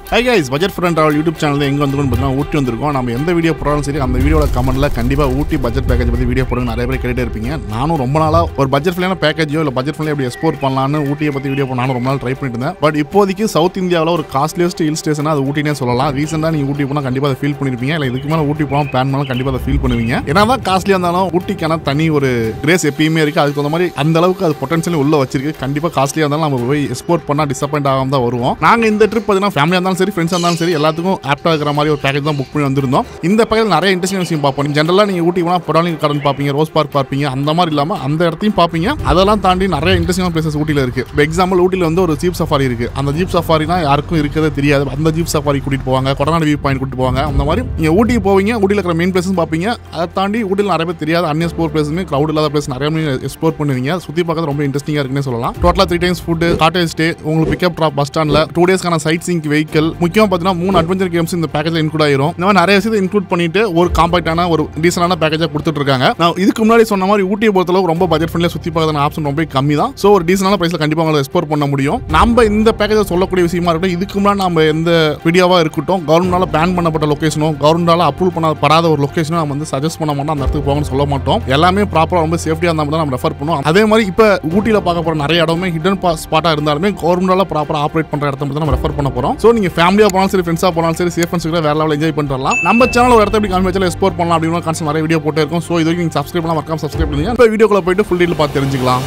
high guys budget friend travel YouTube channel எங்கே வந்துருக்கோம்னு பார்த்தீங்கன்னா ஊட்டி வந்திருக்கோம் நம்ம எந்த வீடியோ போடுறாலும் சரி அந்த வீடியோட கமெண்ட்ல கண்டிப்பாக ஊட்டி பட்ஜெட் பேக்கேஜ் பற்றி வீடியோ போடுங்க நிறைய பேர் கேட்டுட்டே இருப்பீங்க நானும் ரொம்ப நாளாக ஒரு பட்ஜெட் ஃப்ரெண்டான பேக்கேஜோ இல்லை பட்ஜெட் ஃப்ரெண்ட்ல எப்படி எக்ஸ்போர்ட் பண்ணலாம்னு ஊட்டியை பற்றி வீடியோ போட நானும் ரொம்ப நாள் ட்ரை பண்ணிட்டு இருந்தேன் பட் இப்போதைக்கு சவுத் இந்தியாவில் ஒரு காஸ்ட்லியஸ்ட் ஹில் ஸ்டேஷனாக அது ஊட்டினே சொல்லலாம் ரீசெண்டாக நீங்கள் ஊட்டி போனால் கண்டிப்பாக அதை ஃபீல் பண்ணிருப்பீங்க இல்லை இதுக்கு மேலே ஊட்டி போனால் பிளான் பண்ணாலும் கண்டிப்பாக அதை ஃபீல் பண்ணுவீங்க ஏன்னா தான் காஸ்ட்லியாக இருந்தாலும் ஊட்டிக்கான தனி ஒரு கிரேஸ் எப்பயுமே இருக்குது அதுக்கு தகுந்த மாதிரி அந்த அளவுக்கு அது பொட்டன்ஷியல் உள்ள வச்சிருக்கு கண்டிப்பாக காஸ்ட்லியாக இருந்தாலும் நம்ம போய் எக்ஸ்போர்ட் பண்ணால் டிசப்பாயிண்ட் ஆகாம தான் வருவோம் நாங்கள் இந்த ட்ரிப் பார்த்தீங்கன்னா ஃபேமிலியாக இருந்தாலும் சரி ஃப்ரெண்ட்ஸாக இருந்தாலும் சரி எல்லாத்துக்கும் ஆப்டாக இருக்கிற மாதிரி ஒரு பேக்கேஜ் தான் புக் பண்ணி வந்திருந்தோம் இந்த பேக்கேஜ் நிறைய இன்ட்ரெஸ்டிங் விஷயம் பார்ப்போம் ஜென்ரலாக நீங்கள் ஊட்டி போனால் பொடாலிங் கார்டன் பார்ப்பீங்க ரோஸ் பார்க் பார்ப்பீங்க அந்த மாதிரி இல்லாமல் அந்த இடத்தையும் பார்ப்பீங்க அதெல்லாம் தாண்டி நிறைய இன்ட்ரெஸ்டிங்கான பிளேசஸ் ஊட்டியில் இருக்கு இப்போ எக்ஸாம்பிள் ஊட்டியில் வந்து ஒரு ஜீப் சஃபாரி இருக்கு அந்த ஜீப் சஃபாரினா யாருக்கும் இருக்கிறதே தெரியாது அந்த ஜீப் சஃபாரி கூட்டிட்டு போவாங்க கொடநாடு வியூ பாயிண்ட் கூட்டிட்டு போவாங்க அந்த மாதிரி நீங்கள் ஊட்டிக்கு போவீங்க ஊட்டியில் இருக்கிற மெயின் பிளேஸும் பார்ப்பீங்க அதை தாண்டி ஊட்டியில் நிறைய பேர் தெரியாத அன்னிய ஸ்போர்ட் பிளேஸுமே க்ரௌட் இல்லாத பிளேஸ் நிறைய எக்ஸ்ப்ளோர் பண்ணுவீங்க சுற்றி பார்க்கறது ரொம்ப இன்ட்ரெஸ்டிங்காக இருக்குன்னு சொல்லலாம் டோட்டலாக three times food cottage stay உங்களுக்கு பிக்கப் ட்ராப் பஸ் ஸ்டாண்டில் டூ டேஸ்க்கான சைட் சிங்க் வெஹிக்கல் முக்கியமாக பார்த்தீங்கன்னா மூணு அட்வென்ச்சர் கேம்ஸ் இந்த பேக்கேஜில் இன்க்ளூட் ஆயிரும் இந்த மாதிரி நிறைய விஷயத்தை இன்க்ளூட் பண்ணிட்டு ஒரு காம்பாக்டான ஒரு டீசனான பேக்கேஜாக கொடுத்துட்டு இருக்காங்க நான் இதுக்கு முன்னாடி சொன்ன மாதிரி ஊட்டியை பொறுத்தளவு ரொம்ப பட்ஜெட் ஃப்ரெண்ட்லியாக சுற்றி பார்க்கறதுன ஆப்ஷன் ரொம்ப கம்மி தான் ஸோ ஒரு டீசனான ப்ரைஸில் கண்டிப்பாக உங்களை எக்ஸ்போர்ட் பண்ண முடியும் நம்ம இந்த பேக்கேஜை சொல்லக்கூடிய விஷயமா இருக்கட்டும் இதுக்கு முன்னாடி நம்ம எந்த வீடியோவாக இருக்கட்டும் கவர்மெண்டால பேன் பண்ணப்பட்ட லொக்கேஷனோ கவர்மெண்டால அப்ரூவ் பண்ண படாத ஒரு லொக்கேஷனோ நம்ம வந்து சஜஸ்ட் பண்ண மாட்டோம் அந்த இடத்துக்கு போகணும்னு சொல்ல மாட்டோம் எல்லாமே ப்ராப்பராக ரொம்ப சேஃப்டியாக இருந்தால் தான் நம்ம ரெஃபர் பண்ணுவோம் அதே மாதிரி இப்போ ஊட்டியில் பார்க்க போகிற நிறைய இடமே ஹிடன் ஸ்பாட்டாக இருந்தாலுமே கவர்மெண்டால ப்ராப்பராக ஆப்ரேட் பண்ணுற இடத்த மட்டும் தான் நம்ம ரெஃபர் பண்ண போகிறோம் ஸோ நீங்கள் ஃபேமிலியாக போனாலும் சரி ஃப்ரெண்ட்ஸாக போனாலும் சரி சேஃப் அண்ட் வேற லெவலில் என்ஜாய் பண்ணிட்டு வரலாம் நம்ம சேனல் ஒரு இடத்த எப்படி காமி வச்சாலும் எக்ஸ்போர்ட் பண்ணலாம் அப்படின்னு கான்செப்ட் நிறைய வீடியோ போட்டே இருக்கும் ஸோ இது வரைக்கும் நீங்கள் சப்ஸ்கிரைப் பண்ணலாம் மறக்காம சப்ஸ்கிரைப் பண்ணுங்க இப்போ வீடியோக்குள்ள போயிட்டு ஃபுல் டீட்டெயில் பார்த்து தெரிஞ்சுக்கலாம்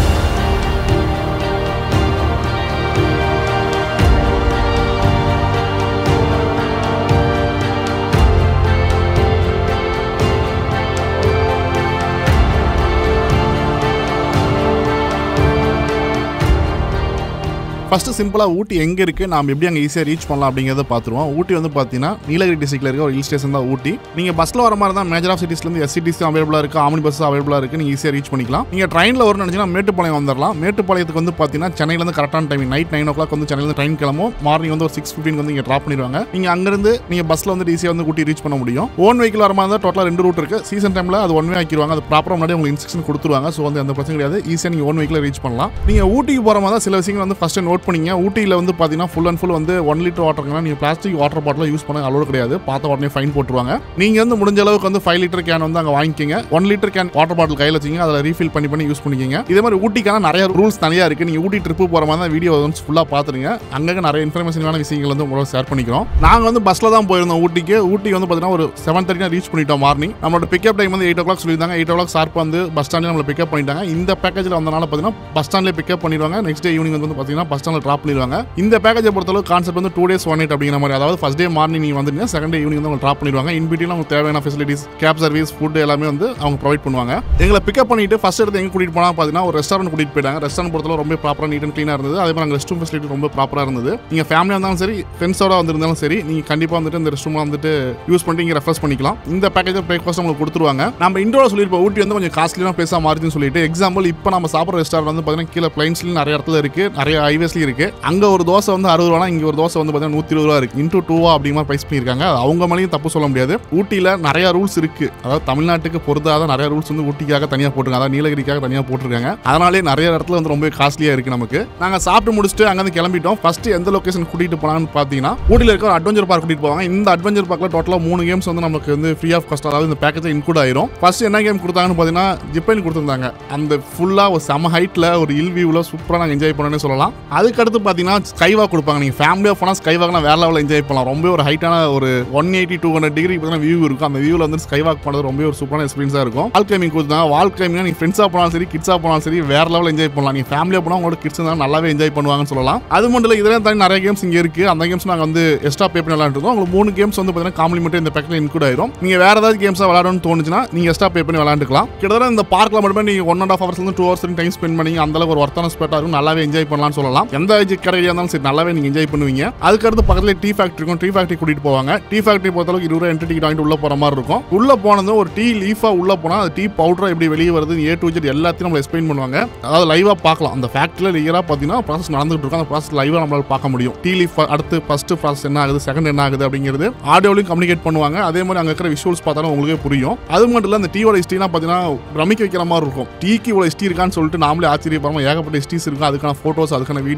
ஃபர்ஸ்ட் சிம்பிளாக ஊட்டி எங்கே இருக்குது நம்ம எப்படி அங்கே ஈஸியாக ரீச் பண்ணலாம் அப்படிங்கிறத பார்த்துருவோம் ஊட்டி வந்து பார்த்தீங்கன்னா நீலகிரி டிஸ்ட்ரிக்ட்ல இருக்க ஒரு ஹில் ஸ்டேஷன் தான் ஊட்டி நீங்கள் பஸ்ஸில் வர மாதிரி தான் மேஜர் ஆஃப் சிட்டிஸ்லேருந்து எஸ்சிடிஸ் அவைலபிளாக இருக்குது ஆமனி பஸ் அவைலபிளாக இருக்குது நீங்கள் ஈஸியாக ரீச் பண்ணிக்கலாம் நீங்கள் ட்ரெயினில் வரணும்னு நினச்சிங்கன்னா மேட்டுப்பாளையம் வந்துடலாம் மேட்டுப்பாளையத்துக்கு வந்து பார்த்தீங்கன்னா சென்னையிலேருந்து கரெக்டான timing night nine o'clock வந்து சென்னையிலேருந்து ட்ரெயின் கிளம்பும் மார்னிங் வந்து ஒரு சிக்ஸ் ஃபிஃப்டின் வந்து இங்கே ட்ராப் பண்ணிடுவாங்க நீங்கள் அங்கேருந்து நீங்கள் பஸ்ஸில் வந்து ஈஸியாக வந்து ஊட்டி ரீச் பண்ண முடியும் ஓன் வெஹிக்கிள் வர மாதிரி தான் டோட்டலாக ரெண்டு ரூட் இருக்குது சீசன் டைமில் அது ஒன் வே ஆக்கிடுவாங்க அது ப்ராப்பராக முன்னாடி உங்களுக்கு இன்ஸ்ட்ரக்ஷன் கொடுத்துருவாங்க ஸோ வந்து எந்த பிரச்சனை கிடையாது ஈஸியாக நீங்கள் ஓன் வெஹிக்கில் ரீச் பண்ணலாம் நீங்கள் ஊட்டிக்கு போகிற மாதிரி தான் சில விஷயங்கள் வந்து ஃபஸ்ட்டு நோட் பண்ணிங்க ஊட்டியில் வந்து பார்த்தீங்கன்னா ஃபுல் அண்ட் ஃபுல் வந்து ஒன் லிட்டர் வாட்டருங்கன்னா நீங்கள் பிளாஸ்டிக் வாட்டர் பாட்டில் யூஸ் பண்ண அளவு கிடையாது பார்த்த உடனே ஃபைன் போட்டுருவாங்க நீங்கள் வந்து முடிஞ்ச அளவுக்கு வந்து ஃபைவ் லிட்டர் கேன் வந்து அங்கே வாங்கிக்கிங்க one litre can water bottle கையில் வச்சிங்க அதில் ரீஃபில் பண்ணி பண்ணி யூஸ் பண்ணிக்கிங்க இதே மாதிரி ஊட்டிக்கான நிறைய ரூல்ஸ் தனியாக இருக்குது நீங்கள் ஊட்டி ட்ரிப்பு போகிற மாதிரி தான் வீடியோ வந்து ஃபுல்லாக பார்த்துருங்க அங்கங்கே நிறைய இன்ஃபர்மேஷனான விஷயங்கள் வந்து உங்களோட ஷேர் பண்ணிக்கிறோம் நாங்கள் வந்து பஸ்ஸில் தான் போயிருந்தோம் ஊட்டிக்கு ஊட்டி வந்து பார்த்தீங்கன்னா ஒரு செவன் தேர்ட்டி ரீச் பண்ணிட்டோம் மார்னிங் நம்மளோட பிக்கப் டைம் வந்து எயிட் ஓ கிளாக் சொல்லியிருந்தாங்க எயிட் ஓ கிளாக் ஷார்ப் வந்து பஸ் ஸ்டாண்டில் நம்மளை பிக்கப் பண்ணிட்டாங்க இந்த பேக்கேஜில் வந்தனால பார்த்தீங்கன்னா பஸ் ஸ்டாண்ட்லேயே பிக்கப் பண்ணிடுவாங்க நெக்ஸ்ட் டே ஈவினிங் வந்து பார்த்தீங்கன்னா பஸ் ஸ்டாண்டில் ட்ராப் பண்ணிடுவாங்க இந்த பேக்கேஜை பொறுத்தளவு கான்செப்ட் வந்து டூ டேஸ் ஒன் நைட் அப்படிங்கிற மாதிரி அதாவது ஃபஸ்ட் டே மார்னிங் நீங்கள் வந்துருங்க செகண்ட் டே ஈவினிங் வந்து அவங்க ட்ராப் பண்ணிடுவாங்க இன் பிட்வீன் அவங்க தேவையான ஃபெசிலிட்டிஸ் கேப் சர்வீஸ் ஃபுட் எல்லாமே வந்து அவங்க ப்ரொவைட் பண்ணுவாங்க எங்களை பிக்கப் பண்ணிட்டு ஃபர்ஸ்ட் எடுத்து எங்க கூட்டிட்டு போனா பார்த்தீங்கன்னா ஒரு ரெஸ்டாரண்ட் கூட்டிட்டு போயிட்டாங்க ரெஸ்டாரண்ட் பொறுத்தளவு ரொம்ப ப்ராப்பராக நீட் அண்ட் க்ளீனாக இருந்தது அதே மாதிரி அங்கே ரெஸ்ட் ரூம் ஃபெசிலிட்டி ரொம்ப ப்ராப்பராக இருந்தது நீங்கள் ஃபேமிலியாக இருந்தாலும் சரி ஃப்ரெண்ட்ஸோட வந்திருந்தாலும் சரி நீங்கள் கண்டிப்பாக வந்துட்டு இந்த ரெஸ்ட் ரூம் வந்துட்டு யூஸ் பண்ணிட்டு இங்கே ரெஃப்ரெஷ் பண்ணிக்கலாம் இந்த பேக்கேஜ் பிரேக்ஃபாஸ்ட் உங்களுக்கு கொடுத்துருவாங்க நம்ம இண்டோட சொல்லியிருப்போம் ஊட்டி வந்து கொஞ்சம் காஸ்ட்லியான பிளேஸாக மாறுதுன்னு சொல்லிட்டு எக்ஸாம்பிள் இப்போ நம்ம சாப்பிட்ற ரெஸ்டாரண்ட் வந்து பார்த்தீங்கன்னா கீழே பிளைன்ஸ்லையும் நிறைய இடத்துல இருக்கு நிறைய ஹைவேஸ்லையும் இருக்கு அங்கே ஒரு தோசை வந்து அறுபது ரூபா இங்கே ஒரு தோசை வந்து பார்த்தீங்கன்னா நூற்றி இருபது ரூபா இருக்கு இன்டூ டூவா அப்படிங்கிற ப்ரைஸ் பண்ணியிருக்காங்க அது அவங்க மேலேயும் தப்பு சொல்ல முடியாது ஊட்டியில் நிறைய ரூல்ஸ் இருக்கு அதாவது தமிழ்நாட்டுக்கு பொறுத்தாத நிறைய ரூல்ஸ் வந்து ஊட்டிக்காக தனியாக போட்டிருக்காங்க அதாவது நீலகிரிக்காக தனியாக போட்டிருக்காங்க அதனாலே நிறைய இடத்துல வந்து ரொம்ப காஸ்ட்லியாக இருக்கு நமக்கு நாங்கள் சாப்பிட்டு முடிச்சுட்டு அங்கேருந்து கிளம்பிட்டோம் ஃபர்ஸ்ட் எந்த லொகேஷன் கூட்டிட்டு போனான்னு பார்த்தீங்கன்னா ஊட்டியில் இருக்க ஒரு அட்வென்ச்சர் பார்க் கூட்டிட்டு போவாங்க இந்த அட்வென்ச்சர் பார்க்கில் டோட்டலாக மூணு கேம்ஸ் வந்து நமக்கு வந்து ஃப்ரீ ஆஃப் காஸ்ட் அதாவது இந்த பேக்கேஜ் இன்க்ளூட் ஆயிரும் ஃபர்ஸ்ட் என்ன கேம் கொடுத்தாங்கன்னு பார்த்தீங்கன்னா ஜிப்பைன் கொடுத்துருந்தாங்க அந்த ஃபுல்லாக ஒரு செம ஹைட்டில் ஒரு இல் வியூவில் சூப்பராக நாங்கள் என்ஜாய் பண்ணணும்னு சொல்லலாம் அதுக்கடுத்து பார்த்தீங்கன்னா ஸ்கைவா கொடுப்பாங்க நீங்கள் ஃபேமிலியாக போனால் ஸ்கைவாக்லாம் வேற லெவலில் என்ஜாய் பண்ணலாம் ரொம்ப ஒரு ஹைட்டான ஒரு one eighty to hundred degree பார்த்தீங்கன்னா வியூ இருக்கும் அந்த வியூவில் வந்து ஸ்கை வாக் பண்ணுறது ரொம்ப ஒரு சூப்பரான எக்ஸ்பீரியன்ஸாக இருக்கும் வால் கிளைமிங் கொடுத்தாங்க வால் கிளைமிங் நீங்கள் ஃப்ரெண்ட்ஸாக போனாலும் சரி கிட்ஸாக போனாலும் சரி வேற லெவலில் என்ஜாய் பண்ணலாம் நீங்கள் ஃபேமிலியாக போனால் உங்களோட கிட்ஸ் இருந்தாலும் நல்லாவே என்ஜாய் பண்ணுவாங்கன்னு சொல்லலாம் அது மட்டும் இல்லை இதெல்லாம் தாண்டி நிறைய கேம்ஸ் இங்கே இருக்குது அந்த கேம்ஸ் நாங்கள் வந்து எக்ஸ்ட்ரா பே பண்ணி விளாண்டுருக்கோம் உங்களுக்கு மூணு கேம்ஸ் வந்து பார்த்தீங்கன்னா காம்ப்ளிமெண்ட் இந்த பேக்கில் இன்க்ளூட் ஆயிரும் நீங்கள் வேற ஏதாவது கேம்ஸாக விளாடணும்னு தோணுச்சுன்னா நீங்கள் எக்ஸ்ட்ரா பே பண்ணி விளாண்டுக்கலாம் கிட்டத்தட்ட இந்த பார்க்கில் மட்டுமே நீங்கள் ஒன் அண்ட் ஆஃப் ஹவர்ஸ் வந்து டூ ஹவர்ஸ் டைம் ஸ்பெண்ட் பண்ணி அந்த அளவுக்கு ஒரு ஒர்த்தான ஸ்பெட்டாக இருக்கும் நல்லாவே என்ஜாய் பண்ணலாம்னு சொல்லலாம் எந்த ஏஜ் கடையாக இருந்தாலும் சரி நல்லாவே நீங்கள் என்ஜாய் பண்ணுவீங்க அதுக்கடுத்து பக்கத்துல டீ ஃபேக்ட்ரி இருக்கும் டீ ஃபேக்ட்ரி கூட்டிட்டு போவாங்க டீ ஃபேக்ட்ரி பொறுத்தளவுக்கு இருபது ரூபா என்ட்ரி டிக்கெட் வாங்கிட்டு உள்ள போற மாதிரி இருக்கும் உள்ள போனதும் ஒரு டீ லீஃபா உள்ள போனா அது டீ பவுடரா எப்படி வெளியே வருது ஏ டு ஜெட் எல்லாத்தையும் நம்ம எக்ஸ்பிளைன் பண்ணுவாங்க அதாவது லைவா பார்க்கலாம் அந்த ஃபேக்ட்ரியில் ரியலாக பார்த்தீங்கன்னா ப்ராசஸ் நடந்துட்டு இருக்கும் அந்த ப்ராசஸ் லைவா நம்மளால பார்க்க முடியும் டீ லீஃப் அடுத்து ஃபர்ஸ்ட் ப்ராசஸ் என்ன ஆகுது செகண்ட் என்ன ஆகுது அப்படிங்கிறது ஆடியோலையும் கம்யூனிகேட் பண்ணுவாங்க அதே மாதிரி அங்கே இருக்கிற விஷுவல்ஸ் பார்த்தாலும் உங்களுக்கே புரியும் அது மட்டும் இல்லை அந்த டீயோட ஹிஸ்ட்ரிலாம் பார்த்தீங்கன்னா பிரமிக்க வைக்கிற மாதிரி இருக்கும் டீக்கு இவ்வளோ ஹிஸ்ட்ரி இருக்கான்னு சொல்லிட்டு நாமளே ஆச்சரியப்படுறோம் ஏகப்பட்ட ஹிஸ்ட்ரிஸ் இருக்கும் அதுக்கான ஃபோட்டோஸ் அதுக்கான வீடியோ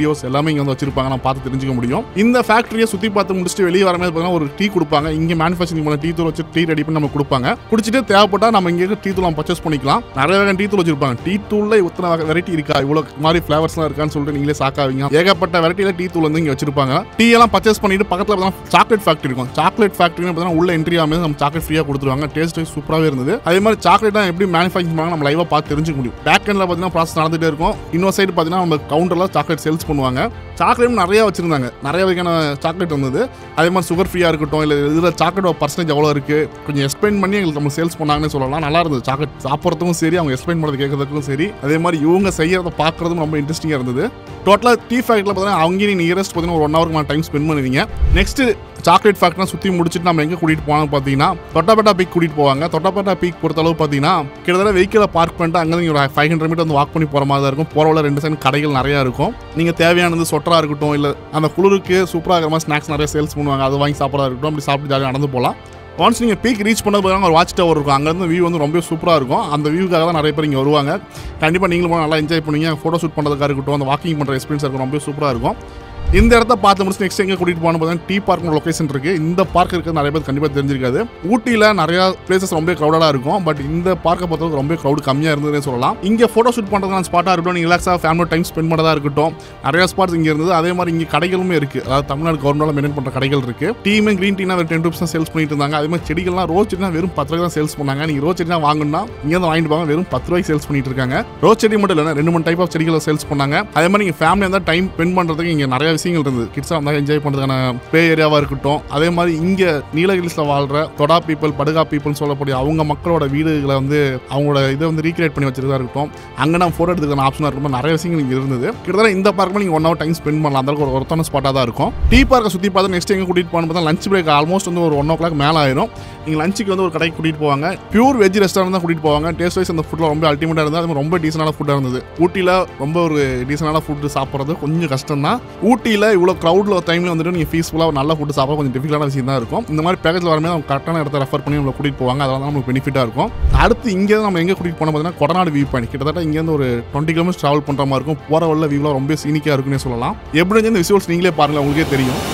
வீடியோஸ் எல்லாமே இங்கே வந்து வச்சிருப்பாங்க நான் பார்த்து தெரிஞ்சுக்க முடியும் இந்த ஃபேக்டரியை சுற்றி பார்த்து முடிச்சுட்டு வெளியே வரமே பார்த்தீங்கன்னா ஒரு டீ கொடுப்பாங்க இங்கே மேனுஃபேக்சரிங் பண்ண டீ தூள் வச்சு டீ ரெடி பண்ணி நம்ம கொடுப்பாங்க குடிச்சிட்டு தேவைப்பட்டா நம்ம இங்கே டீ தூள் பர்ச்சேஸ் பண்ணிக்கலாம் நிறைய வகை டீ தூள் வச்சிருப்பாங்க டீ தூள்ல இத்தனை வகை வெரைட்டி இருக்கா இவ்வளோ மாதிரி ஃபிளவர்ஸ்லாம் இருக்கான்னு சொல்லிட்டு நீங்களே சாக்காவீங்க ஏகப்பட்ட வெரைட்டியில் டீ தூள் வந்து இங்கே வச்சிருப்பாங்க டீ எல்லாம் பர்ச்சேஸ் பண்ணிட்டு பக்கத்தில் பார்த்தீங்கன்னா சாக்லேட் ஃபேக்டரி இருக்கும் சாக்லேட் ஃபேக்டரின்னு பார்த்தீங்கன்னா உள்ள என்ட்ரி ஆகும்போது நம்ம சாக்லேட் ஃப்ரீயாக கொடுத்துருவாங்க டேஸ்ட் சூப்பராகவே இருந்தது அதே மாதிரி சாக்லேட்லாம் எப்படி மேனுஃபேக்சர் பண்ணாங்க நம்ம லைவாக பார்த்து தெரிஞ்சுக்க முடியும் பேக் எண்டில் பார்த்தீங்கன்னா ப்ராசஸ் நடந்துகிட்டே இருக்கும் இன்னொரு சைடு பார்த்தீங்கன்னா நம்ம கவுண்டரில் சாக்லேட் சேல்ஸ் பண்ணுவாங்க சாக்லேட்டும் நிறைய வச்சிருந்தாங்க நிறைய வகையான சாக்லேட் வந்தது அதே மாதிரி சுகர் ஃப்ரீயாக இருக்கட்டும் இல்லை இதில் சாக்லேட் பர்சன்டேஜ் எவ்வளோ இருக்குது கொஞ்சம் எக்ஸ்பிளைன் பண்ணி எங்களுக்கு நம்ம சேல்ஸ் பண்ணாங்கன்னு சொல்லலாம் நல்லா இருந்தது சாக்லேட் சாப்பிட்றதுக்கும் சரி அவங்க எக்ஸ்பிளைன் பண்ணுறது கேட்கறதுக்கும் சரி அதே மாதிரி இவங்க செய்யறத பார்க்குறதும் ரொம்ப இன்ட்ரெஸ்டிங்காக இருந்தது டோட்டலாக டீ ஃபேக்ட்ரியில் பார்த்தீங்கன்னா அவங்க நியரஸ்ட் பார்த்தீங்கன்னா ஒரு ஒன் ஹவருக்கு மேலே டைம் ஸ்பெண்ட் பண்ணுவீங்க நெக்ஸ்ட் சாக்லேட் ஃபேக்ட்ரிலாம் சுற்றி முடிச்சுட்டு நம்ம எங்கே கூட்டிகிட்டு போனாலும் பார்த்தீங்கன்னா தொட்டாபேட்டா பீக் கூட்டிகிட்டு போவாங்க தொட்டாபேட்டா பீக் பொறுத்தளவு பார்த்தீங்கன்னா கிட்டத்தட்ட வெஹிக்கிளை பார்க் பண்ணிட்டு அங்கே நீங்கள் ஒரு ஃபைவ் ஹண்ட்ரட் மீட்டர் வந்து வாக் பண்ணி போகிற மாதிரி தான் இருக்கும் போகிற வழியில ரெண்டு சைடு கடைகள் நிறையா இருக்கும் நீங்கள் தேவையானது சொட்டராக இருக்கட்டும் இல்லை அந்த குளிருக்கு சூப்பராக இருக்கிற மாதிரி ஸ்நாக்ஸ் நிறைய சேல்ஸ் பண்ணுவாங்க அது வாங்கி சாப்பிட்றதா இருக்கட்டும் அப்படி சாப்பிட்டு ஜாலியாக நடந்து போகலாம் ஒன்ஸ் நீங்கள் பீக் ரீச் பண்ணது பார்த்தீங்கன்னா ஒரு வாட்ச் டவர் இருக்கும் அங்கேருந்து வியூ வந்து ரொம்ப சூப்பராக இருக்கும் அந்த வியூக்காக தான் நிறைய பேர் இங்கே வருவாங்க கண்டிப்பாக நீங்களும் போனா நல்லா என்ஜாய் பண்ணுவீங்க ஃபோட்டோ ஷூட் பண்ணுறதுக்காக இருக்கட்டும் அந்த வாக்கிங் பண்ணுற எக்ஸ்பீரியன்ஸ் இருக்கும் ரொம்ப சூப்பராக இருக்கும் இந்த இடத்த பார்த்து முடிச்சு நெக்ஸ்ட் எங்கே கூட்டிகிட்டு போகணும் பார்த்தீங்கன்னா டீ பார்க் லொகேஷன் இருக்குது இந்த பார்க் இருக்கிறது நிறைய பேர் கண்டிப்பாக தெரிஞ்சிருக்காது ஊட்டியில் நிறையா பிளேசஸ் ரொம்ப க்ரௌடடாக இருக்கும் பட் இந்த பார்க்கை பொறுத்தவரைக்கும் ரொம்ப க்ரௌட் கம்மியாக இருந்ததுன்னு சொல்லலாம் இங்கே ஃபோட்டோ ஷூட் பண்ணுறதுக்கான ஸ்பாட்டாக இருக்கட்டும் நீங்கள் ரிலாக்ஸாக ஃபேமிலி டைம் ஸ்பெண்ட் பண்ணதாக இருக்கட்டும் நிறைய ஸ்பாட்ஸ் இங்கே இருந்தது அதே மாதிரி இங்கே கடைகளுமே இருக்குது அதாவது தமிழ்நாடு கவர்மெண்டால் மெயின்டைன் பண்ணுற கடைகள் இருக்குது டீமே க்ரீன் டீனா ஒரு டென் ருபீஸ் தான் சேல்ஸ் பண்ணிட்டு இருந்தாங்க அதே மாதிரி செடிகள்லாம் ரோஸ் செடினா வெறும் பத்து ரூபாய் தான் சேல்ஸ் பண்ணாங்க நீங்கள் ரோஸ் செடினா வாங்கணும்னா இங்கே தான் வாங்கிட்டு போவாங்க வெறும் பத்து ரூபாய்க்கு சேல்ஸ் பண்ணிட்டு இருக்காங்க ரோஸ் செடி மட்டும் இல்லை ரெண்டு மூணு டைப் ஆஃப் செடிகளை சேல்ஸ் பண்ணாங்க அதே மாதிரி நீங்கள் ஃபேமிலி இருந்தால் டைம் ஸ்பெண்ட் பண்ணுறதுக்கு இங்கே நிறைய விஷயங்கள் இருந்தது கிட்ஸாக இருந்தால் என்ஜாய் பண்ணுறதுக்கான ப்ளே ஏரியாவாக இருக்கட்டும் அதே மாதிரி இங்கே நீலகிரிஸில் வாழ்கிற தொடா பீப்புள் படுகா பீப்புள்னு சொல்லக்கூடிய அவங்க மக்களோட வீடுகளை வந்து அவங்களோட இதை வந்து ரீக்ரியேட் பண்ணி வச்சிருக்கா இருக்கட்டும் அங்கே நான் ஃபோட்டோ எடுத்துக்கான ஆப்ஷனாக இருக்கும் நிறைய விஷயங்கள் இங்கே இருந்தது கிட்டத்தட்ட இந்த பார்க்கில் நீங்கள் ஒன் ஹவர் டைம் ஸ்பெண்ட் பண்ணலாம் அந்த அளவுக்கு ஒரு ஒருத்தான ஸ்பாட்டாக தான் இருக்கும் டீ பார்க்கை சுற்றி பார்த்து நெக்ஸ்ட் எங்கே கூட்டிகிட்டு போகணும் பார்த்தா லஞ்ச் பிரேக் ஆல்மோஸ்ட் வந்து ஒரு ஒன் ஓ கிளாக் மேலே ஆயிரும் நீங்கள் லஞ்சுக்கு வந்து ஒரு கடைக்கு கூட்டிகிட்டு போவாங்க பியூர் வெஜ் ரெஸ்டாரண்ட் தான் கூட்டிகிட்டு போவாங்க டேஸ்ட் வைஸ் அந்த ஃபுட்டில் ரொம்ப அல்டிமேட்டாக இருந்தது அது மாதிரி ரொம்ப டீசனான ஃபுட்டாக இருந்தது ஊட்டியில் ரொம்ப ஒரு டீசனான ஃபுட்டு சாப்பிட்றது கொஞ்சம் கஷ்டம் தான் ஊட்டியில் இவ்வளோ க்ரௌடில் டைமில் வந்துட்டு நீங்கள் பீஸ்ஃபுல்லாக நல்ல ஃபுட்டு சாப்பிட கொஞ்சம் டிஃபிகல்ட்டான விஷயம் தான் இருக்கும் இந்த மாதிரி பேக்கேஜில் வரும்போது அவங்க கரெக்டான இடத்த ரெஃபர் பண்ணி நம்மளை கூட்டிகிட்டு போவாங்க அதெல்லாம் நமக்கு பெனிஃபிட்டாக இருக்கும் அடுத்து இங்கே நம்ம எங்கே கூட்டிகிட்டு போனோம் பார்த்தீங்கன்னா கொடநாடு வியூ பாயிண்ட் கிட்டத்தட்ட இங்கேருந்து ஒரு டுவெண்ட்டி கிலோமீட்டர் ட்ராவல் பண்ணுற மாதிரி இருக்கும் போகிற வழியில் வியூலாம் ரொம்ப சீனிக்காக இருக்குன்னே சொல்லலாம் எப்படி இருந்துச்சு இந்த விசுவல்ஸ் நீங்களே பாருங்கள் உங்களுக்கே தெரியும்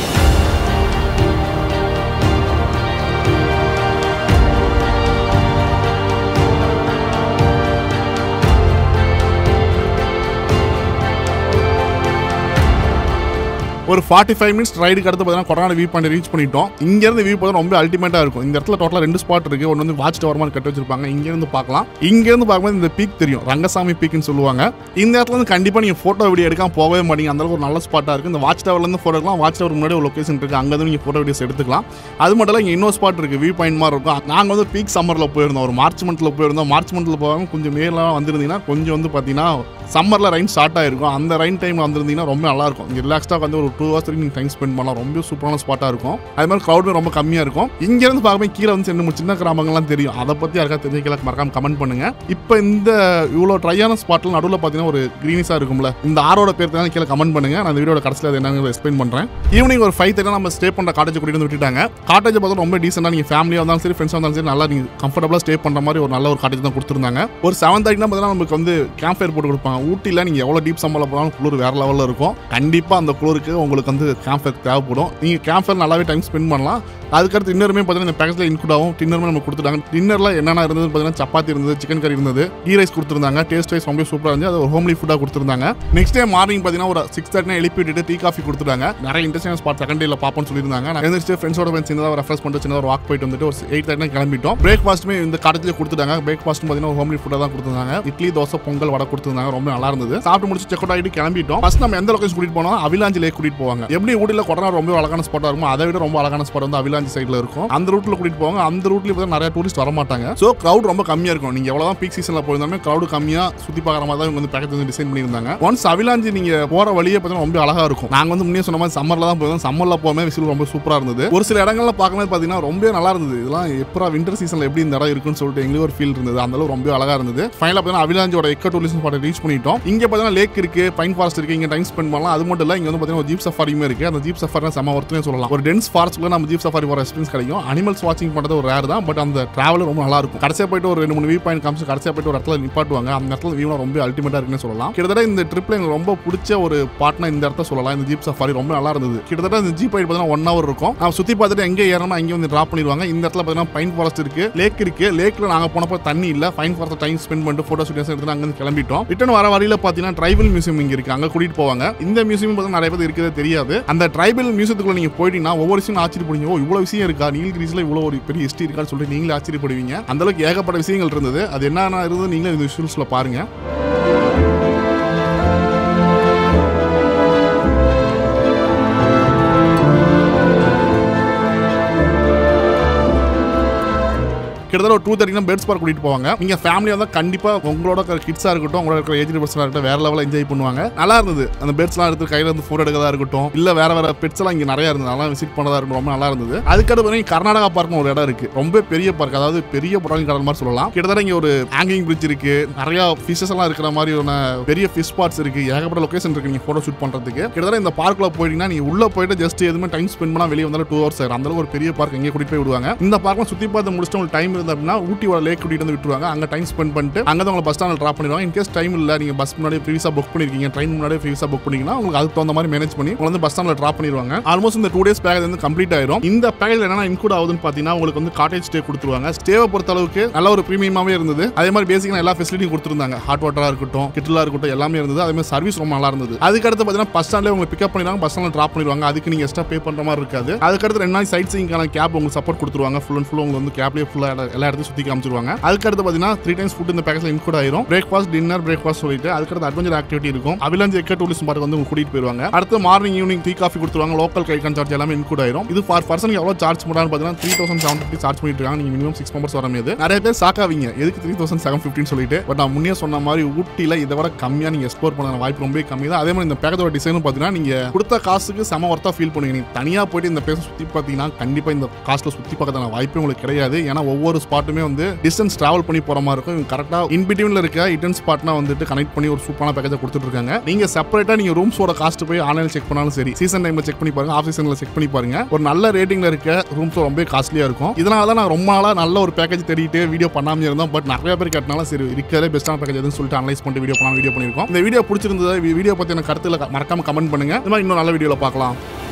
ஒரு ஃபார்ட்டி ஃபைவ் மினிட்ஸ் ரைடுக்கு அடுத்து பார்த்தீங்கன்னா கொரோனா வியூ பாயிண்ட் ரீச் பண்ணிட்டோம் இங்கேருந்து வியூ பார்த்தா ரொம்ப அல்டிமேட்டாக இருக்கும் இந்த இடத்துல டோட்டலாக ரெண்டு ஸ்பாட் இருக்குது ஒன்று வந்து வாட்ச் டவர் மாதிரி கட்டி வச்சிருப்பாங்க இங்கேருந்து பார்க்கலாம் இங்கேருந்து பார்க்கும்போது இந்த பீக் தெரியும் ரங்கசாமி பீக்னு சொல்லுவாங்க இந்த இடத்துல வந்து கண்டிப்பாக நீங்கள் ஃபோட்டோ வீடியோ எடுக்காம போகவே மாட்டீங்க அந்த அளவுக்கு ஒரு நல்ல ஸ்பாட்டாக இருக்குது இந்த வாட்ச் டவர்லேருந்து ஃபோட்டோ எடுக்கலாம் வாட்ச் டவர் முன்னாடி ஒரு லொக்கேஷன் இருக்குது அங்கே நீங்கள் ஃபோட்டோ வீடியோஸ் எடுத்துக்கலாம் அது மட்டும் இல்லை இங்கே இன்னொரு ஸ்பாட் இருக்குது வியூ பாயிண்ட் மாதிரி இருக்கும் நாங்கள் வந்து பீக் சம்மரில் போயிருந்தோம் ஒரு மார்ச் மந்த்தில் போயிருந்தோம் மார்ச் மந்த்தில் போகாமல் கொஞ்சம் மேலாம் வந்திருந்தீங்கன்னா கொஞ்சம் வந்து பார்த்தீங்கன்னா சம்மரில் ரைன் ஸ்டார்ட் ஆயிருக்கும் அந்த ரைன் டைம் வந்திருந்தீங்கன்னா ரொம்ப நல்லா இருக்கும் இங்கே ரிலாக்ஸ்டாக வந்து ஒரு டூ ஹவர்ஸ் வரைக்கும் நீங்கள் டைம் ஸ்பெண்ட் பண்ணலாம் ரொம்ப சூப்பரான ஸ்பாட்டாக இருக்கும் அது மாதிரி க்ரௌடுமே ரொம்ப கம்மியாக இருக்கும் இங்கேருந்து பார்க்கும்போது கீழே வந்து சின்ன சின்ன கிராமங்கள்லாம் தெரியும் அதை பற்றி யாருக்கா தெரிஞ்சுக்கல மறக்காம கமெண்ட் பண்ணுங்க இப்போ இந்த இவ்வளோ ட்ரையான ஸ்பாட்டில் நடுவில் பார்த்தீங்கன்னா ஒரு க்ரீனிஸாக இருக்கும்ல இந்த ஆரோட பேர் தான் கீழே கமெண்ட் பண்ணுங்க நான் இந்த வீடியோட கடைசியில் அது என்னன்னு எக்ஸ்பிளைன் பண்ணுறேன் ஈவினிங் ஒரு ஃபைவ் தேர்ட்டி நம்ம ஸ்டே பண்ணுற காட்டேஜ் கூட்டிட்டு வந்து விட்டுட்டாங்க காட்டேஜ் பார்த்தா ரொம்ப டீசெண்டாக நீங்கள் ஃபேமிலியாக இருந்தாலும் சரி ஃப்ரெண்ட்ஸாக இருந்தாலும் சரி நல்லா நீங்கள் கம்ஃபர்டபுளாக ஸ்டே பண்ணுற மாதிரி ஒரு நல்ல ஒரு காட்டேஜ் தான் கொடுத்துருந்தாங்க ஒரு செவன் தேர்ட்டினா பார்த்தீங்கன்னா நமக்கு வந்து கேம்ப் ஃபயர் போட்டு கொடுப்பாங்க ஊட்டியில் நீங்கள் எவ்வளோ டீப் சம்பளம் போனாலும் குளிர் வேறு லெவலில் இருக்கும் கண்டிப்பாக அந்த குளிருக்கு உங்களுக்கு வந்து கேம்ப் ஃபயர் தேவைப்படும் நீங்கள் கேம்ப் ஃபயர் நல்லாவே டைம் ஸ்பெண்ட் பண்ணலாம் அதுக்கடுத்து டின்னருமே பார்த்தீங்கன்னா இந்த பேக்கேஜில் இன்க்ளூட் ஆகும் டின்னருமே நம்ம கொடுத்துட்டாங்க டின்னரில் என்னென்ன இருந்தது பார்த்தீங்கன்னா சப்பாத்தி இருந்தது சிக்கன் கறி இருந்தது கீ ரைஸ் கொடுத்துருந்தாங்க டேஸ்ட் வைஸ் ரொம்ப சூப்பராக இருந்துச்சு அது ஒரு ஹோம்லி ஃபுட்டாக கொடுத்துருந்தாங்க நெக்ஸ்ட் டே மார்னிங் பார்த்தீங்கன்னா ஒரு சிக்ஸ் தேர்ட்டி எழுப்பி விட்டுட்டு டீ காஃபி கொடுத்துட்டாங்க நிறைய இன்ட்ரெஸ்டிங் ஸ்பாட் செகண்ட் டேல பார்ப்போம்னு சொல்லியிருந்தாங்க நான் எழுந்திரிச்சு ஃப்ரெண்ட்ஸோட ஃப்ரெண்ட்ஸ் சின்னதாக ரெஃபர்ஸ் பண்ணிட்டு சின்னதாக ஒரு வாக் போயிட்டு வந்துட்டு ஒரு எயிட் தேர்ட்டி கிளம்பிட்டோம் பிரேக்ஃபாஸ்ட்டுமே இந்த கடைச்சில் கொடுத்துட்டாங்க பிரேக்ஃபாஸ்ட் பார்த்தீங்கன்னா ஒரு ஹோம்லி ஃபுட்டாக தான் கொடுத்துருந்தாங்க இட்லி தோசை பொங்கல் வடை கொடுத்துருந்தாங்க ரொம்ப நல்லா இருந்தது சாப்பிட்டு முடிச்சு செக் அவுட் ஆகிட்டு கிளம்பிட்டோம் ஃபர்ஸ்ட் நம்ம எந்த லொகேஷன் கூட்டிட்டு போனோம் அவிலாஞ்சி லேக் கூட்டிட்டு போவாங்க எப்படி ஊட்டியில் கொடனா ரொம்ப அழகான ஸ்பாட்டாக இருக்கும் அதை விட ரொம்ப அழகான ஸ்பாட் வந்து அவிலாஞ்சி சைடில் இருக்கும் அந்த ரூட்ல கூட்டிட்டு போவாங்க அந்த ரூட்ல பார்த்தா நிறைய டூரிஸ்ட் வர மாட்டாங்க ஸோ க்ரௌட் ரொம்ப கம்மியா இருக்கும் நீங்க எவ்வளவுதான் பீக் சீசன்ல போயிருந்தாலுமே க்ரௌட் கம்மியா சுத்தி பார்க்குற மாதிரி தான் இவங்க வந்து பேக்கேஜ் வந்து டிசைன் பண்ணியிருந்தாங்க ஒன்ஸ் அவிலாஞ்சி நீங்க போற வழியே பார்த்தீங்கன்னா ரொம்ப அழகா இருக்கும் நாங்க வந்து முன்னே சொன்ன மாதிரி சம்மர்ல தான் போயிருந்தோம் சம்மர்ல போகும்போது விசில் ரொம்ப சூப்பரா இருந்தது ஒரு சில இடங்கள்ல பார்க்கும்போது பார்த்தீங்கன்னா ரொம்ப நல்லா இருந்தது இதெல்லாம் எப்பரா விண்டர் சீசன்ல எப்படி இந்த இடம் இருக்குன்னு சொல்லிட்டு எங்களுக்கு ஒரு ஃபீல் இருந்தது அந்த அளவு ரொம்ப அழகா இருந்தது ஃபைனலாக பார்த்தீங்கன்னா அவிலாஞ்சியோட எக்க டூரிஸ்ட் ஸ்பாட்டை ரீச் பண்ணிட்டோம் பண்ணிட்டோம் இங்க பார்த்தீங்கன்னா லேக் இருக்கு பைன் ஃபாரஸ்ட் இருக்கு இங்க டைம் ஸ்பெண்ட் பண்ணலாம் அது மட்டும் இல்ல இங்க வந்து பார்த்தீங்கன்னா ஜீப் சஃபாரியுமே இருக்கு அந்த ஜீப் சஃபாரி செம ஒருத்தனே சொல்லலாம் ஒரு டென்ஸ் ஃபாரஸ்ட்ல நம்ம ஜீப் சஃபாரி போற எக்ஸ்பீரியன்ஸ் கிடைக்கும் அனிமல்ஸ் வாட்சிங் பண்றது ஒரு ரேர் தான் பட் அந்த டிராவல் ரொம்ப நல்லா இருக்கும் கடைசியா போயிட்டு ஒரு ரெண்டு மூணு வியூ பாயிண்ட் காமிச்சு கடைசியா போயிட்டு ஒரு இடத்துல நிப்பாட்டுவாங்க அந்த இடத்துல வியூ ரொம்ப அல்டிமேட்டா இருக்குன்னு சொல்லலாம் கிட்டத்தட்ட இந்த ட்ரிப்ல எனக்கு ரொம்ப பிடிச்ச ஒரு பார்ட்னா இந்த இடத்த சொல்லலாம் இந்த ஜீப் சஃபாரி ரொம்ப நல்லா இருந்தது கிட்டத்தட்ட இந்த ஜீப் ரைடு பார்த்தீங்கன்னா ஒன் ஹவர் இருக்கும் நான் சுத்தி பார்த்துட்டு எங்க ஏறணும் அங்கே வந்து டிராப் பண்ணிடுவாங்க இந்த இடத்துல பார்த்தீங்கன்னா பைன் ஃபாரஸ்ட் இருக்கு லேக் இருக்கு லேக்ல நாங்க போனப்போ தண்ணி இல்ல பைன் ஃபாரஸ்ட் டைம் ஸ்பெண்ட் பண்ணிட்டு போட்டோ ஷூட்டிங்ஸ் எடுத்து அங்க இருந்து கிளம்பிட்டோம் ரிட்டன் வர வழியில பார்த்தீங்கன்னா ட்ரைபல் மியூசியம் இங்க இருக்கு அங்க கூட்டிட்டு போவாங்க இந்த மியூசியம் பார்த்தீங்கன்னா நிறைய பேர் இருக்கிறதே தெரியாது அந்த ட்ரைபல் மியூசியத்துக்குள்ள நீங்க போயிட்டீங்கன்னா ஒவ்வொரு விஷயம் ஆச்சரியப்படுவீங்க ஓ இவ்வளவு விஷயம் இருக்கா நீலகிரிஸ்ல இவ்வளவு ஒரு பெரிய ஹிஸ்டரி இருக்கான்னு சொல்லிட்டு நீங்களே ஆச்சரியப்படுவீங்க அந்த அளவுக்கு ஏகப்பட்ட விஷயங்கள் இருந்தது அது என்னென்ன இருந்தது நீங்களே இந்த விஷுவல்ஸ்ல பாருங்க கிட்டத்தட்ட ஒரு டூ தேர்ட்டினா பேர்ட்ஸ் பார்க் கூட்டிட்டு போவாங்க நீங்க ஃபேமிலி வந்தா கண்டிப்பா உங்களோட கிட்ஸா இருக்கட்டும் உங்களோட இருக்கிற ஏஜ் பர்சனாக இருக்கட்டும் வேற லெவலில் என்ஜாய் பண்ணுவாங்க நல்லா இருந்தது அந்த பேர்ட்ஸ்லாம் எடுத்து கையில இருந்து ஃபோட்டோ எடுக்கிறதா இருக்கட்டும் இல்ல வேற வேற பெட்ஸ் எல்லாம் இங்க நிறைய இருந்தது அதெல்லாம் விசிட் பண்ணதா இருக்கட்டும் ரொம்ப நல்லா இருந்தது அதுக்கடுத்து பார்த்தீங்கன்னா கர்நாடகா பார்க்னு ஒரு இடம் இருக்கு ரொம்ப பெரிய பார்க் அதாவது பெரிய புறாங்க கடல் மாதிரி சொல்லலாம் கிட்டத்தட்ட இங்க ஒரு ஹேங்கிங் பிரிட்ஜ் இருக்கு நிறைய ஃபிஷஸ் எல்லாம் இருக்கிற மாதிரி ஒரு பெரிய ஃபிஷ் ஸ்பாட்ஸ் இருக்கு ஏகப்பட்ட லொகேஷன் இருக்கு நீங்க ஃபோட்டோ ஷூட் பண்றதுக்கு கிட்டத்தட்ட இந்த பார்க்ல போயிட்டீங்கன்னா நீங்க உள்ள போயிட்டு ஜஸ்ட் எதுவுமே டைம் ஸ்பெண்ட் பண்ணா வெளியே வந்தாலும் டூ ஹவர்ஸ் ஆயிரும் அந்த அளவுக்கு ஒரு பெரிய பார்க் இங்கே கூட்டிட்டு போய் விடுவாங்க இந்த பார்க்லாம் சுத்தி பார்த்து முடிச்சுட்டு உங்களுக்கு டைம் இருந்தது அப்படின்னா ஊட்டியோட லேக் கூட்டிட்டு வந்து விட்டுருவாங்க அங்க டைம் ஸ்பெண்ட் பண்ணிட்டு அங்க தான் உங்களை பஸ் ஸ்டாண்டில் ட்ராப் பண்ணிடுவாங்க இன்கேஸ் டைம் இல்ல நீங்க பஸ் முன்னாடி ஃப்ரீஸா புக் பண்ணிருக்கீங்க ட்ரெயின் முன்னாடி ஃப்ரீஸா புக் பண்ணீங்கன்னா உங்களுக்கு அதுக்கு தகுந்த மாதிரி மேனேஜ் பண்ணி உங்களை வந்து பஸ் ஸ்டாண்டில் ட்ராப் பண்ணிடுவாங்க ஆல்மோஸ்ட் இந்த டூ டேஸ் பேக்கேஜ் வந்து கம்ப்ளீட் ஆயிரும் இந்த பேக்கேஜ் என்னன்னா இன்க்ளூட் ஆகுதுன்னு பார்த்தீங்கன்னா உங்களுக்கு வந்து காட்டேஜ் ஸ்டே கொடுத்துருவாங்க ஸ்டேவை பொறுத்த அளவுக்கு நல்ல ஒரு ப்ரீமியமாவே இருந்தது அதே மாதிரி பேசிக்கான எல்லா ஃபெசிலிட்டியும் கொடுத்துருந்தாங்க ஹாட் வாட்டரா இருக்கட்டும் கிட்டலா இருக்கட்டும் எல்லாமே இருந்தது அதே மாதிரி சர்வீஸ் ரொம்ப நல்லா இருந்தது அதுக்கடுத்து பார்த்தீங்கன்னா பஸ் ஸ்டாண்ட்லேயே உங்களுக்கு பிக்கப் பண்ணிடுவாங்க பஸ் ஸ்டாண்டில் ட்ராப் பண்ணிடுவாங்க அதுக்கு நீங்க எக்ஸ்ட்ரா பே பண்ற மாதிரி இருக்காது அதுக்கடுத்து ரெண்டு நாள் சைட் சீங்கான கேப் உங்களுக்கு சப்போர்ட் கொடுத்துருவாங்க ஃபுல் அண்ட் ஃபுல் உங்களுக்கு வந்து கேப்லேயே ஃபுல்லாக எல்லா இடத்தையும் சுற்றி காமிச்சிருவாங்க அதுக்கடுத்து பார்த்தீங்கன்னா த்ரீ டைம்ஸ் ஃபுட் இந்த பேக்கேஜ் இன்க்ளூட் ஆயிரும் பிரேக்ஃபாஸ்ட் டின்னர் பிரேக்ஃபாஸ்ட் சொல்லிட்டு அதுக்கடுத்து அட்வென்ச்சர் ஆக்டிவிட்டி இருக்கும் அவிலஞ்ச் எக்க டூரிஸ்ட் பார்க் வந்து உங்களுக்கு கூட்டிட்டு போயிருவாங்க அடுத்து மார்னிங் ஈவினிங் டீ காஃபி கொடுத்துருவாங்க லோக்கல் கைக்கான் சார்ஜ் எல்லாமே இன்க்ளூட் ஆயிரும் இது ஃபார் பர்சன் எவ்வளோ சார்ஜ் பண்ணுறான்னு பார்த்தீங்கன்னா three thousand seven fifty charge பண்ணிட்டு இருக்காங்க நீங்க மினிமம் சிக்ஸ் மெம்பர்ஸ் வர மீது நிறைய பேர் சாக்காவீங்க எதுக்கு த்ரீ தௌசண்ட் செவன் ஃபிஃப்டின்னு சொல்லிட்டு பட் நான் முன்னே சொன்ன மாதிரி ஊட்டியில் இதை விட கம்மியாக நீங்க எக்ஸ்ப்ளோர் பண்ண வாய்ப்பு ரொம்ப கம்மி தான் அதே மாதிரி இந்த பேக்கேஜோட டிசைனும் பார்த்தீங்கன்னா நீங்க கொடுத்த காசுக்கு செம ஒர்த்தா ஃபீல் பண்ணுவீங்க நீங்க தனியா போயிட்டு இந்த பிளேஸ் சுத்தி பார்த்தீங்கன்னா கண்டிப்பா இந்த காஸ்ட்ல சுத்தி பார்க்கறதான வாய்ப்பே உங்களுக்கு கிடையாது ஏன்னா ஒவ்வொரு ஸ்பாட்டுமே வந்து டிஸ்டன்ஸ் டிராவல் பண்ணி போற மாதிரி இருக்கும் இவங்க கரெக்டா இன் பிட்வீன்ல இருக்க இட்டன் ஸ்பாட்னா வந்துட்டு கனெக்ட் பண்ணி ஒரு சூப்பரான பேக்கேஜ் கொடுத்துட்டு இருக்காங்க நீங்க செப்பரேட்டா நீங்க ரூம்ஸோட காஸ்ட் போய் ஆன்லைன் செக் பண்ணாலும் சரி சீசன் டைம்ல செக் பண்ணி பாருங்க ஆஃப் சீசன்ல செக் பண்ணி பாருங்க ஒரு நல்ல ரேட்டிங்ல இருக்க ரூம்ஸ் ரொம்ப காஸ்ட்லியா இருக்கும் இதனால தான் நான் ரொம்ப நாளா நல்ல ஒரு பேக்கேஜ் தேடிட்டு வீடியோ பண்ணாம இருந்தோம் பட் நிறைய பேர் கேட்டனால சரி இருக்கிறதே பெஸ்ட்டான பேக்கேஜ் எதுன்னு சொல்லிட்டு அனலைஸ் பண்ணிட்டு வீடியோ பண்ணலாம் வீடியோ பண்ணிருக்கோம் இந்த வீடியோ பிடிச்சிருந்தது வீடியோ பத்தி எனக்கு கருத்துல மறக்காம கமெண்ட் பண்ணுங்க இந்த மாதிரி இன்னும் நல்ல வீடியோல பார்க்கலாம்